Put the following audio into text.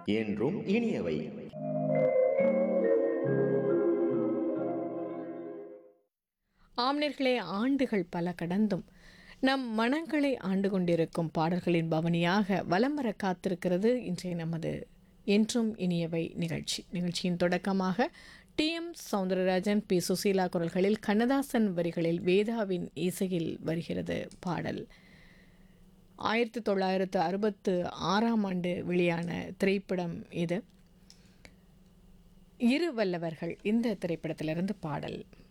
என்றும் இனியவை ஆம்னர்களே ஆண்டுகள் பல கடந்தும் நம் மனங்களை ஆண்டு கொண்டிருக்கும் பாடல்களின் பவனியாக வலம் வர காத்திருக்கிறது இன்றைய நமது என்றும் இனியவை நிகழ்ச்சி நிகழ்ச்சியின் தொடக்கமாக T M Soundararajan P Susheela குரல்களில் கண்ணதாசன் வரிகளில் வேதாவின் இசையில் வருகிறது பாடல் ஆயிரத்தி தொள்ளாயிரத்து அறுபத்து ஆறாம் ஆண்டு வெளியான திரைப்படம் இது இரு வல்லவர்கள் இந்த திரைப்படத்திலிருந்து பாடல்